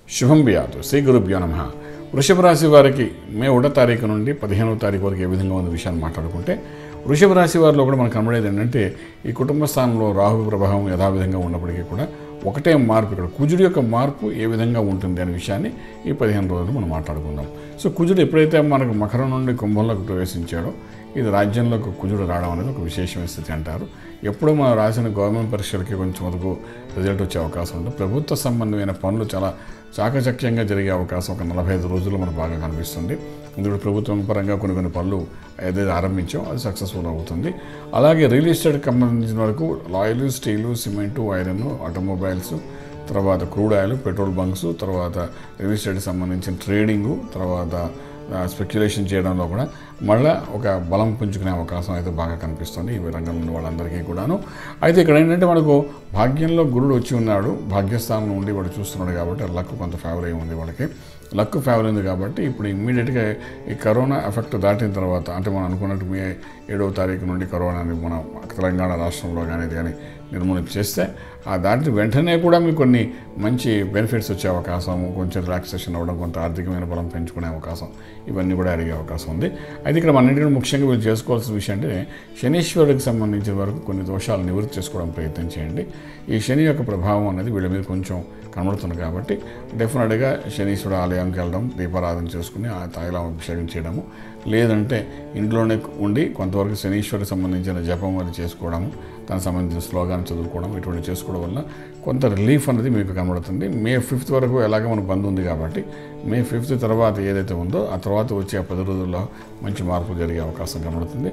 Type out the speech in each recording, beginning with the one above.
శుభం బియాదు శ్రీ గురుభ్యో నమ వృషభ రాశి వారికి మే ఒకటో తారీఖు నుండి పదిహేనవ తారీఖు వరకు ఏ విధంగా ఉన్న విషయాన్ని మాట్లాడుకుంటే వృషభ రాశి వారిలో కూడా మనకు కనబడేది ఏంటంటే ఈ కుటుంబ స్థానంలో రాహు ప్రభావం యథావిధంగా ఉన్నప్పటికీ కూడా ఒకటే మార్పు ఇక్కడ కుజుడి యొక్క మార్పు ఏ విధంగా ఉంటుంది అనే విషయాన్ని ఈ పదిహేను రోజులు మనం మాట్లాడుకుందాం సో కుజుడు ఎప్పుడైతే మనకు మకరం నుండి కుంభంలోకి ప్రవేశించాడో ఇది రాజ్యంలోకి కుజుడు రావడం అనేది ఒక విశేషమైన స్థితి అంటారు ఎప్పుడూ మనం రాసిన గవర్నమెంట్ పరీక్షలకి కొంచెం వరకు రిజల్ట్ వచ్చే అవకాశం ఉంటుంది ప్రభుత్వ సంబంధమైన పనులు చాలా చాకచక్యంగా జరిగే అవకాశం ఒక నలభై ఐదు రోజుల్లో మనకు బాగా కనిపిస్తుంది ఇందులో ప్రభుత్వం పరంగా కొన్ని కొన్ని పనులు ఏదైతే ఆరంభించాం అది సక్సెస్ఫుల్ అవుతుంది అలాగే రియల్ ఎస్టేట్కి సంబంధించిన వరకు లాయిల్ స్టీలు సిమెంటు ఐరన్ ఆటోమొబైల్స్ తర్వాత క్రూడ్ ఆయిల్ పెట్రోల్ బంక్స్ తర్వాత రియల్ ఎస్టేట్కి సంబంధించిన ట్రేడింగు తర్వాత స్పెక్యులేషన్ చేయడంలో కూడా మళ్ళీ ఒక బలం పుంజుకునే అవకాశం అయితే బాగా కనిపిస్తుంది ఈ రంగంలో ఉన్న వాళ్ళందరికీ కూడాను అయితే ఇక్కడ ఏంటంటే మనకు భాగ్యంలో గురుడు వచ్చి ఉన్నాడు భాగ్యస్థానం నుండి వాడు చూస్తున్నాడు కాబట్టి లక్ కొంత ఫేవర్ అయి ఉంది వాళ్ళకి లక్ ఫేవర్ ఉంది కాబట్టి ఇప్పుడు ఇమ్మీడియట్గా ఈ కరోనా ఎఫెక్ట్ దాటిన తర్వాత అంటే మనం అనుకున్నట్టు మే ఏడవ తారీఖు నుండి కరోనాని మనం తెలంగాణ రాష్ట్రంలో కానీ ఇది కానీ నిర్మూలన చేస్తే ఆ దాంట్లో వెంటనే కూడా మీకు కొన్ని మంచి బెనిఫిట్స్ వచ్చే అవకాశం కొంచెం రిలాక్సేషన్ అవ్వడం కొంత ఆర్థికమైన బలం పెంచుకునే అవకాశం ఇవన్నీ కూడా అడిగే అవకాశం ఉంది అయితే ఇక్కడ మన ఇంటికి ముఖ్యంగా వీళ్ళు చేసుకోవాల్సిన విషయం అంటే శనీశ్వరుడికి సంబంధించిన వరకు కొన్ని దోషాలు నివృత్తి చేసుకోవడం ప్రయత్నం చేయండి ఈ శని యొక్క ప్రభావం అనేది వీళ్ళ మీద కొంచెం కనబడుతుంది కాబట్టి డెఫినెట్గా శనీశ్వరుడు ఆలయంకి వెళ్ళడం దీపారాధన చేసుకుని ఆ తైలం అభిషేకం చేయడము లేదంటే ఇంట్లోనే ఉండి కొంతవరకు శనీశ్వరుడికి సంబంధించిన జపం అది చేసుకోవడము దానికి సంబంధించిన శ్లోగాన్ని చదువుకోవడం ఇటువంటి చేసుకోవడం వల్ల కొంత రిలీఫ్ అనేది మీకు కనబడుతుంది మే ఫిఫ్త్ వరకు ఎలాగ మనకు బంద్ ఉంది కాబట్టి మే ఫిఫ్త్ తర్వాత ఏదైతే ఉందో ఆ తర్వాత వచ్చే ఆ పది రోజుల్లో మంచి మార్పు జరిగే అవకాశం కనబడుతుంది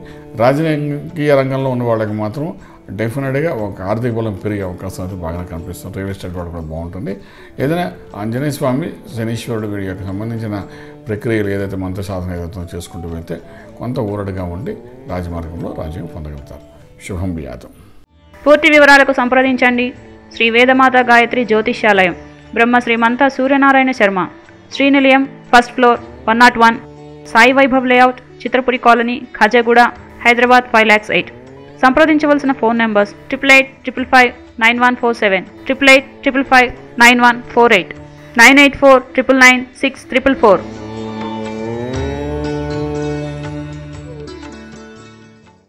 రాజకీయ రంగంలో ఉన్న వాళ్ళకి మాత్రం డెఫినెట్గా ఒక ఆర్థిక బలం పెరిగే అవకాశం అయితే బాగా కనిపిస్తుంది రియల్ ఎస్టేట్ వాడు కూడా బాగుంటుంది ఏదైనా ఆంజనేయ స్వామి శనీశ్వరుడు వీడి యొక్క సంబంధించిన ప్రక్రియలు ఏదైతే మంత్ర సాధన ఏదైతే చేసుకుంటూ వెళ్తే కొంత ఊరడుగా ఉండి రాజమార్గంలో రాజ్యం పొందగలుగుతారు శుభం బియాతం పూర్తి వివరాలకు సంప్రదించండి Shri Vedamata Gayatri Jyotishyalayam Brahma Srimantha Suryanarayana Sharma Srinilayam first floor one naught one Sai Vaibhav layout Chitrapuri colony Khajaguda Hyderabad five lakhs eight సంప్రదించవలసిన phone numbers triple eight triple five nine one four seven triple eight triple five nine one four eight nine eight four triple nine six triple four